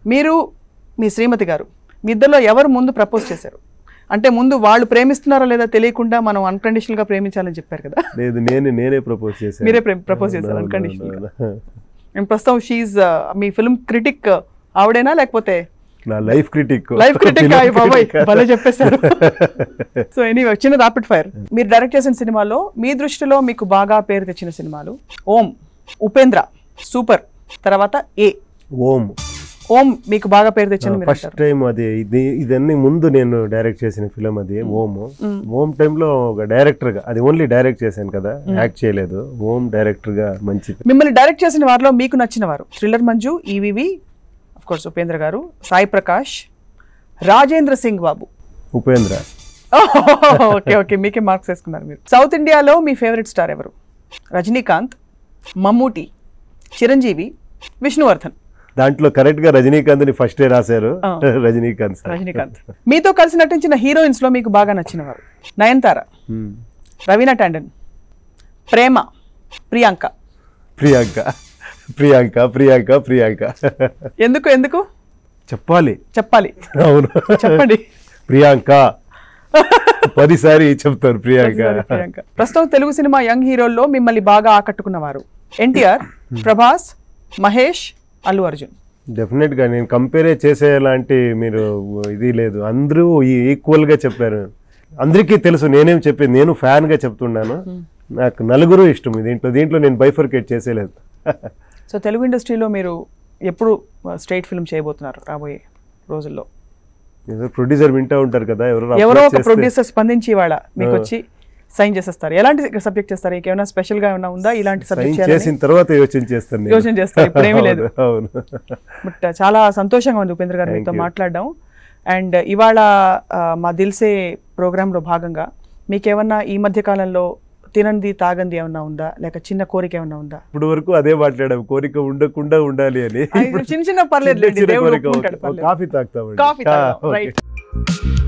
మీరు మీ శ్రీమతి గారు మీ ఇద్దరిలో ఎవరు ముందు ప్రపోజ్ చేశారు అంటే ముందు వాళ్ళు ప్రేమిస్తున్నారా లేదా తెలియకుండా మనం అన్కండిషనల్ గా ప్రేమించాలని చెప్పారు కదా లేదు నేనే నేనే ప్రపోజ్ చేశాను మీరే ప్రపోజ్ చేశారు అవును, unconditional గా. అవును, అవును. అండ్ ప్రస్తుతం షీజ్ మీ ఫిల్మ్ క్రిటిక్ ఆవిడేనా లేకపోతే నా లైఫ్ క్రిటిక్ లైఫ్ క్రిటిక్ బాబాయ్ భలే చెప్పేశారు సో ఎనీవే చిన్న రాపిడ్ ఫైర్ మీరు డైరెక్ట్ చేసిన సినిమాలో మీ దృష్టిలో మీకు బాగా పేరు తెచ్చిన సినిమాలు ఓం ఉపేంద్ర సూపర్ తర్వాత ఏ ఓం ఓం మీకు బాగా పేరు తెచ్చింది మీరు ఫస్ట్ అంటారు టైం అది ఇది ఇదన్నీ ముందు నేను డైరెక్ట్ చేసిన ఫిలిం అది ఓం మ్మ్. ఓం టైంలో ఒక డైరెక్టర్ గా అది ఓన్లీ డైరెక్ట్ చేశాను కదా యాక్ట్ చేయలేదు ఓం డైరెక్టర్ గా మంచి మిమ్మల్ని డైరెక్ట్ చేసిన వారిలో మీకు నచ్చిన వారు thriller Manju EVV of course Upendra garu Sai Prakash Rajendra Singh Babu Upendra okay okay మీకే మార్క్స్ వేసుకున్నారు మీరు సౌత్ ఇండియాలో మీ ఫేవరెట్ స్టార్ ఎవరు రజనీకాంత్ మమ్మూటి చిరంజీవి విష్ణువర్ధన్ దాంట్లో కరెక్ట్ గా రజనీకాంత్ ని ఫస్ట్ డే రాశారు ఆ. రజనీకాంత్ సార్ రజనీకాంత్ మీతో కలిసి నటించిన హీరోయిన్స్ లో మీకు బాగా నచ్చిన వారు నయనతార మ్మ్. రవీనా టాండన్ ప్రేమ ప్రియాంక ప్రియాంక ప్రియాంక ప్రియాంక ప్రియాంక ఎందుకు ఎందుకు చెప్పాలి చెప్పాలి అవును చెప్పండి ప్రియాంక పదిసారి చెప్తారు ప్రియాంక ప్రియాంక ప్రస్తుతం తెలుగు సినిమా యంగ్ హీరోల్లో మిమ్మల్ని బాగా ఆకట్టుకున్నవారు ఎన్టీఆర్ ప్రభాస్ మహేష్ అల్లు అర్జున్ డెఫినెట్ గా నేను కంపేరే చేసేలాంటి మీరు ఇది లేదు అందరూ ఈక్వల్ గా చెప్పారు అందరికీ తెలుసు నేనేం చెప్పేది నేను ఫ్యాన్ గా చెప్తున్నాను నాకు నలుగురు ఇష్టం దీంట్లో దీంట్లో నేను బైఫర్కేట్ చేసేలేదు సో తెలుగు ఇండస్ట్రీలో మీరు ఎప్పుడు స్ట్రైట్ ఫిల్మ్ చేయబోతున్నారు రాబోయే రోజుల్లో ఏదో ప్రొడ్యూసర్ వింటా ఉంటారు కదా ఎవరో ఎవరో approach ఒక చేస్తే- ప్రొడ్యూసర్ స్పందించి ఇవాళ మీకు వచ్చి సైన్ చేసేస్తారు ఎలాంటి సబ్జెక్ట్ చేస్తారు ఇంకేమైనా స్పెషల్ గా ఏమైనా ఉందా ఇలాంటి సైన్ సబ్జెక్ట్ చేయాలని చేసిన తర్వాత యోచన చేస్తాను నేను. యోచన చేస్తారు ఇప్పుడు ఏమీ లేదు అవును బట్ చాలా సంతోషంగా ఉంది ఉపేంద్ర గారు Thank మీతో you. మాట్లాడడం అండ్ ఇవాళ ఆ, మా దిల్సే ప్రోగ్రాంలో భాగంగా మీకేమన్నా ఈ మధ్య కాలంలో తినంది తాగంది ఏమన్నా ఉందా లేక చిన్న కోరిక ఏమన్నా ఉందా ఇప్పుడు వరకు అదే మాట్లాడాం కోరిక ఉండకుండా ఉండాలి అని అది చిన్న చిన్న పర్లేదు చిన్న చిన్న దేవుడు కోరిక ఒప్పుకుంటాడు ఓకే. పర్లేదు కాఫీ తాగుతామండి కాఫీ ఆ, తాగుదాం ఓకే. రైట్